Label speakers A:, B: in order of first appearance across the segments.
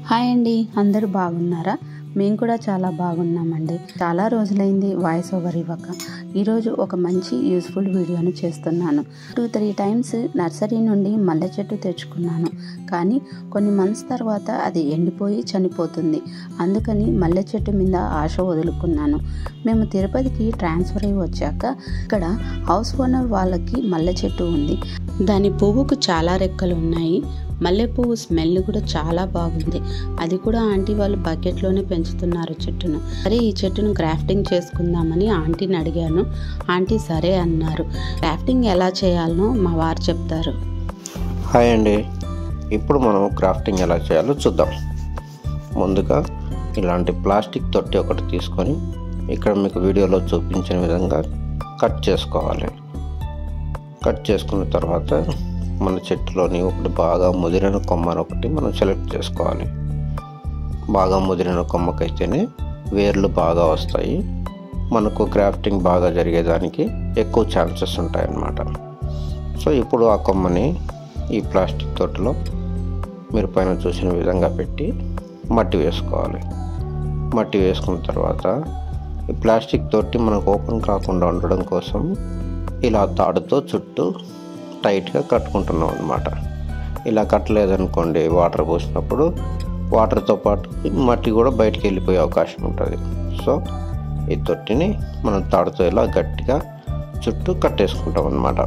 A: hi అండి అందరూ బాగున్నారా మేము కూడా చాలా బాగున్నామండి చాలా రోజులైంది వాయిస్ ఓవర్ ఇవ్వక ఈరోజు ఒక మంచి యూస్ఫుల్ వీడియోను చేస్తున్నాను టూ త్రీ టైమ్స్ నర్సరీ నుండి మల్లె చెట్టు తెచ్చుకున్నాను కానీ కొన్ని మంత్స్ తర్వాత అది ఎండిపోయి చనిపోతుంది అందుకని మల్లె చెట్టు మీద ఆశ వదులుకున్నాను మేము తిరుపతికి ట్రాన్స్ఫర్ అయ్యి వచ్చాక ఇక్కడ హౌస్ ఓనర్ వాళ్ళకి మల్లె చెట్టు ఉంది దాని పువ్వుకు చాలా రెక్కలు ఉన్నాయి మల్లె పువ్వు స్మెల్ కూడా చాలా బాగుంది అది కూడా ఆంటీ వాళ్ళు బకెట్లోనే పెంచుతున్నారు చెట్టును సరే ఈ చెట్టును గ్రాఫ్టింగ్ చేసుకుందామని ఆంటీని అడిగాను ఆంటీ సరే అన్నారు గ్రాఫ్టింగ్ ఎలా చేయాలనో మా వారు చెప్తారు
B: హాయ్ అండి ఇప్పుడు మనం క్రాఫ్టింగ్ ఎలా చేయాలో చూద్దాం ముందుగా ఇలాంటి ప్లాస్టిక్ తొట్టి ఒకటి తీసుకొని ఇక్కడ మీకు వీడియోలో చూపించిన విధంగా కట్ చేసుకోవాలి కట్ చేసుకున్న తర్వాత మన చెట్టులోని ఒకటి బాగా ముదిరిన కొమ్మను ఒకటి మనం సెలెక్ట్ చేసుకోవాలి బాగా ముదిరిన కొమ్మకైతేనే వేర్లు బాగా వస్తాయి మనకు గ్రాఫ్టింగ్ బాగా జరిగేదానికి ఎక్కువ ఛాన్సెస్ ఉంటాయన్నమాట సో ఇప్పుడు ఆ కొమ్మని ఈ ప్లాస్టిక్ తోటలో మీరు పైన చూసిన విధంగా పెట్టి మట్టి వేసుకోవాలి మట్టి వేసుకున్న తర్వాత ఈ ప్లాస్టిక్ తోటి మనకు ఓపెన్ కాకుండా ఉండడం కోసం ఇలా తాడుతో చుట్టూ టైట్గా కట్టుకుంటున్నాం అనమాట ఇలా కట్టలేదనుకోండి వాటర్ పోసినప్పుడు వాటర్తో పాటు మట్టి కూడా బయటికి వెళ్ళిపోయే అవకాశం ఉంటుంది సో ఈ తొట్టిని మనం తాడుతో ఇలా గట్టిగా చుట్టూ కట్టేసుకుంటాం అనమాట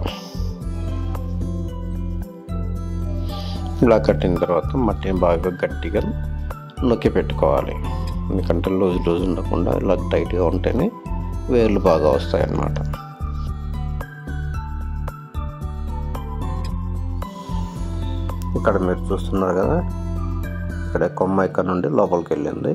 B: ఇలా కట్టిన తర్వాత మట్టిని బాగా గట్టిగా నొక్కి పెట్టుకోవాలి ఎందుకంటే లూజ్ లూజ్ ఉండకుండా ఇలా టైట్గా ఉంటేనే వేర్లు బాగా వస్తాయి అన్నమాట ఇక్కడ మీరు చూస్తున్నారు కదా ఇక్కడ కొమ్మ ఇక్కడ నుండి లోపలికి వెళ్ళింది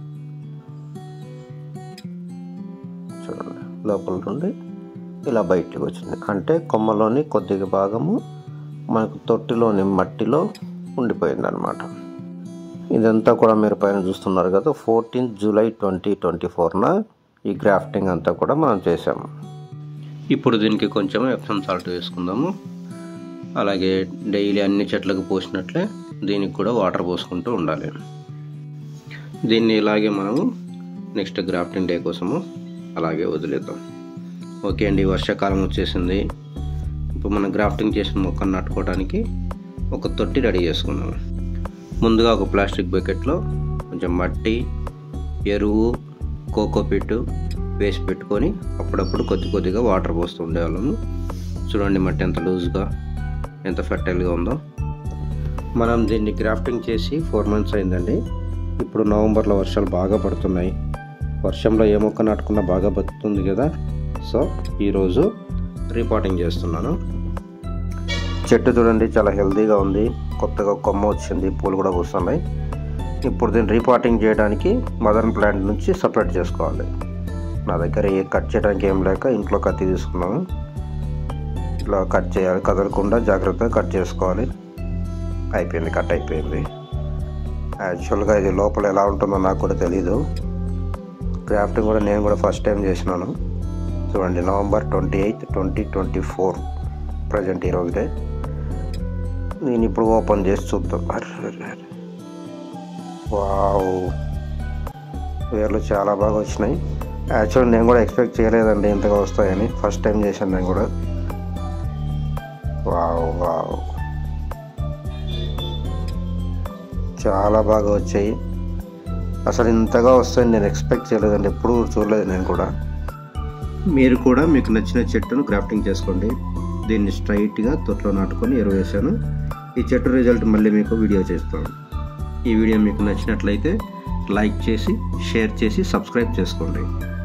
B: చూడండి లోపల నుండి ఇలా బయటికి వచ్చింది అంటే కొమ్మలోని కొద్దిగా భాగము మనకు తొట్టిలోని మట్టిలో ఉండిపోయింది అనమాట ఇదంతా కూడా మీరు పైన చూస్తున్నారు కదా ఫోర్టీన్త్ జూలై ట్వంటీ ట్వంటీ ఫోర్న ఈ గ్రాఫ్టింగ్ అంతా కూడా మనం చేసాము ఇప్పుడు దీనికి కొంచెం ఎప్సమ్ సాల్ట్ వేసుకుందాము అలాగే డైలీ అన్ని చెట్లకు పోసినట్లే దీనికి కూడా వాటర్ పోసుకుంటూ ఉండాలి దీన్ని ఇలాగే మనము నెక్స్ట్ గ్రాఫ్టింగ్ డే కోసము అలాగే వదిలేద్దాం ఓకే అండి వర్షాకాలం వచ్చేసింది ఇప్పుడు మనం గ్రాఫ్టింగ్ చేసిన మొక్కను నాటుకోవడానికి ఒక తొట్టి రెడీ చేసుకున్నాము ముందుగా ఒక ప్లాస్టిక్ బకెట్లో కొంచెం మట్టి ఎరువు కోకోపిట్ వేసి పెట్టుకొని అప్పుడప్పుడు కొద్ది కొద్దిగా వాటర్ పోస్తూ ఉండేవాళ్ళము చూడండి మట్టి ఎంత లూజ్గా ఎంత ఫెర్టైల్గా ఉందో మనం దీన్ని గ్రాఫ్టింగ్ చేసి ఫోర్ మంత్స్ అయిందండి ఇప్పుడు నవంబర్లో వర్షాలు బాగా పడుతున్నాయి వర్షంలో ఏ మొక్క నాటుకున్నా బాగా బతుకుతుంది కదా సో ఈరోజు రీపాటింగ్ చేస్తున్నాను చెట్టు చూడండి చాలా హెల్తీగా ఉంది కొత్తగా కొమ్మ వచ్చింది పూలు కూడా వస్తున్నాయి ఇప్పుడు దీన్ని రీపాటింగ్ చేయడానికి మదర్ ప్లాంట్ నుంచి సపరేట్ చేసుకోవాలి నా దగ్గర ఏ కట్ చేయడానికి ఏం లేక ఇంట్లో కత్తి తీసుకున్నాము ఇట్లా కట్ చేయాలి కదలకుండా జాగ్రత్తగా కట్ చేసుకోవాలి అయిపోయింది కట్ అయిపోయింది యాక్చువల్గా ఇది లోపల ఎలా ఉంటుందో నాకు కూడా తెలీదు క్రాఫ్టింగ్ కూడా నేను కూడా ఫస్ట్ టైం చేసినాను చూడండి November twenty eighth twenty twenty four present ఈరోజుదే నేను ఇప్పుడు ఓపెన్ చేసి చూద్దాం వావ్ వేర్లు చాలా బాగా వచ్చినాయి యాక్చువల్ నేను కూడా ఎక్స్పెక్ట్ చేయలేదండి ఇంతగా వస్తాయని ఫస్ట్ టైం చేశాను నేను కూడా వావ్ వావ్ చాలా బాగా వచ్చాయి అసలు ఇంతగా వస్తాయని నేను ఎక్స్పెక్ట్ చేయలేదండి ఎప్పుడు చూడలేదు నేను కూడా మీరు కూడా మీకు నచ్చిన చెట్టును గ్రాఫ్టింగ్ చేసుకోండి దీన్ని స్ట్రైట్గా తొట్లో నాటుకొని ఎరువేశాను ఈ చెట్టు రిజల్ట్ మళ్ళీ మీకు వీడియో చేస్తాను ఈ వీడియో మీకు నచ్చినట్లయితే లైక్ చేసి షేర్ చేసి సబ్స్క్రైబ్ చేసుకోండి